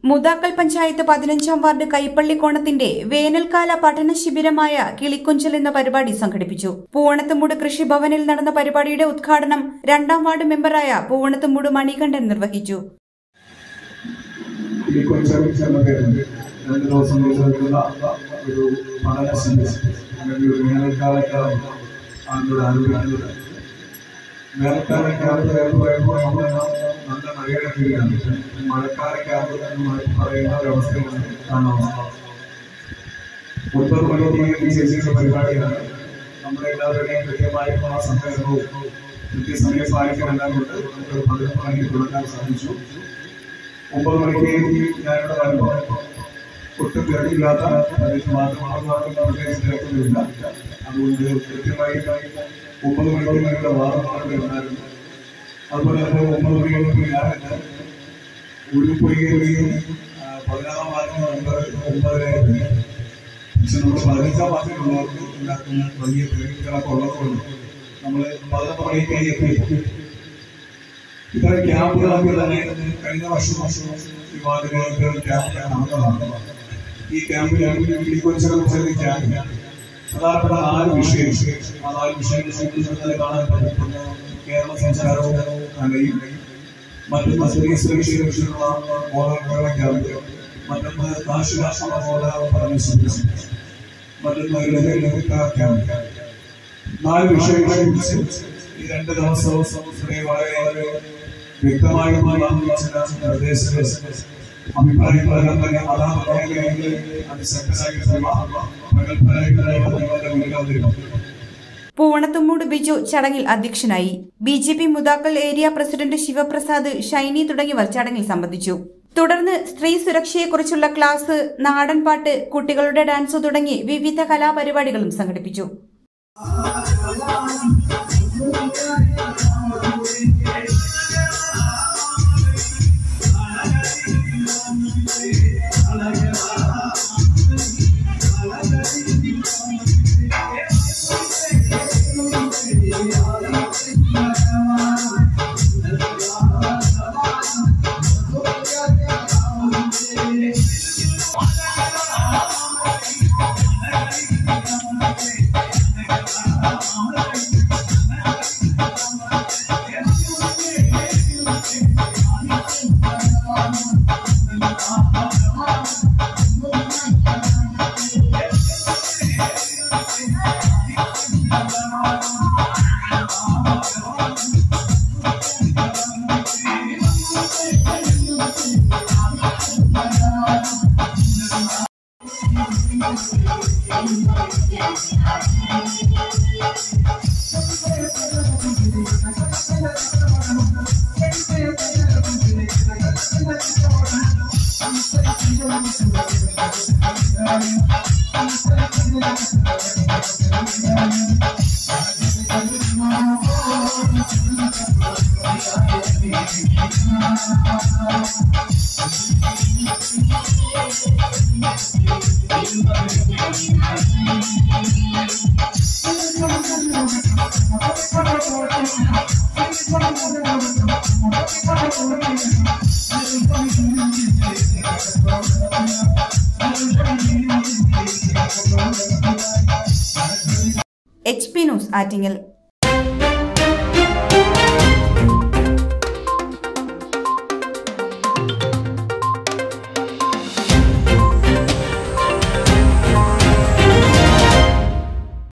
മുതാക്കൽ പഞ്ചായത്ത് പതിനഞ്ചാം വാർഡ് കൈപ്പള്ളിക്കോണത്തിന്റെ വേനൽക്കാല പഠന ശിബിരമായ കിളിക്കൊഞ്ചൽ എന്ന പരിപാടി സംഘടിപ്പിച്ചു പൂവണത്തുമൂട് കൃഷിഭവനിൽ നടന്ന പരിപാടിയുടെ ഉദ്ഘാടനം രണ്ടാം വാർഡ് മെമ്പറായ പൂവണത്തുമൂട് മണികണ്ഠൻ നിർവഹിച്ചു ഈ കൊച്ചറി ചെന്നൊക്കെ രണ്ട് ദിവസം നീണ്ടുനിൽക്കുന്ന ഒരു പഠന ശിബിരം അല്ലെങ്കിൽ ഒരു വേനൽക്കാലക്കാലം ആളുകളോട് ആരംഭിക്കുന്നത് വേനൽക്കാലക്കാലത്ത് എന്ന് പറയുമ്പോൾ നമ്മളെല്ലാം നല്ല മഴയുടെ കീഴിലാണ് മഴക്കാലക്കാലത്ത് എന്ന് മാറ്റി പറയുന്ന ഒരവസ്ഥയാണ് കാണാവുന്നത് ഒൻപത് മണിക്ക് നിശ്ചയിച്ചിട്ടുള്ള പരിപാടിയാണ് നമ്മളെല്ലാവരുടെയും കൃത്യമായിട്ടുള്ള സമ്മേളനവും കൃത്യസമയം പാലിക്കാനെല്ലാം കൊണ്ട് നമുക്ക് പതിനൊന്ന് മണിക്ക് തുടങ്ങാൻ സാധിച്ചു ഒമ്പത് മണിക്ക് ഞാനിവിടെ വരുമ്പോൾ ഒട്ടും തിരക്കില്ലാത്ത പ്രദേശം മാത്രമാണ് മാത്രം പ്രത്യേകിച്ച് തിരക്കൊന്നുമില്ല അതുകൊണ്ട് കൃത്യമായി ഒമ്പത് മണിക്ക് ഞങ്ങളുടെ വാർത്തകളൊക്കെ ഉണ്ടായിരുന്നു അതുപോലെ തന്നെ ഒമ്പത് മണിക്ക് ഞാൻ ഉരുപ്പൊയ്യുകയും പതിനാറാം വാർഡിന് ഒമ്പത് ഒമ്പതിനായിരം പക്ഷെ നമ്മൾ പതിനഞ്ചാം വാർഡിലുള്ളവർക്ക് ഉണ്ടാക്കുന്ന വലിയ തിരക്കുകളൊക്കെ ഉള്ളതുകൊണ്ട് നമ്മൾ പതിനൊന്ന് മണിക്കായി എത്തി ഇത്തരം ക്യാമ്പുകളൊക്കെ തന്നെ കഴിഞ്ഞ വർഷം വർഷം ഈ വാർഡുകൾക്ക് ക്യാമ്പ് നടന്നതാണ് ഈ ക്യാമ്പിൽ ഈ കൊച്ചുകൾ ചെറിയ ക്യാമ്പ് പ്രധാനപ്പെട്ട നാല് വിഷയം ആ നാല് വിഷയങ്ങൾ സംബന്ധിച്ച് കാണാൻ പറ്റുന്ന കേരള സംസ്കാരവും കലയും മറ്റൊന്ന് സ്ത്രീ സുരക്ഷയെക്കുറിച്ചുള്ള ബോധവൽക്കരണ ക്യാമ്പ് മറ്റൊന്ന് കാർഷിക സമബോധ പഠന ശിബിരം മറ്റൊന്ന് ലഹരി ലഹരിക്ക ക്യാമ്പ് നാല് വിഷയങ്ങളെ കുറിച്ച് ഈ രണ്ട് ദിവസവും ശ്രീ വളരെ വളരെ വ്യക്തമായി ചില നിർദ്ദേശങ്ങൾ അഭിപ്രായങ്ങളെല്ലാം തന്നെ അതാത് മേഖലകളിൽ അതിശക്തരായിട്ടുള്ള പ്രഗത്ഭരായിട്ടുള്ള നിങ്ങളുടെ മുന്നിൽ അവതരിപ്പിക്കും പൂവണത്തുമൂട് ബിജു ചടങ്ങിൽ അധ്യക്ഷനായി ബി ജെ പി മുതാക്കൽ ഏരിയ പ്രസിഡന്റ് ശിവപ്രസാദ് ഷൈനി തുടങ്ങിയവർ ചടങ്ങിൽ സംബന്ധിച്ചു തുടർന്ന് സ്ത്രീ സുരക്ഷയെക്കുറിച്ചുള്ള ക്ലാസ് നാടൻപാട്ട് കുട്ടികളുടെ ഡാൻസ് തുടങ്ങി വിവിധ കലാപരിപാടികളും സംഘടിപ്പിച്ചു എച്ച് പി ന്യൂസ് ആറ്റിങ്ങൽ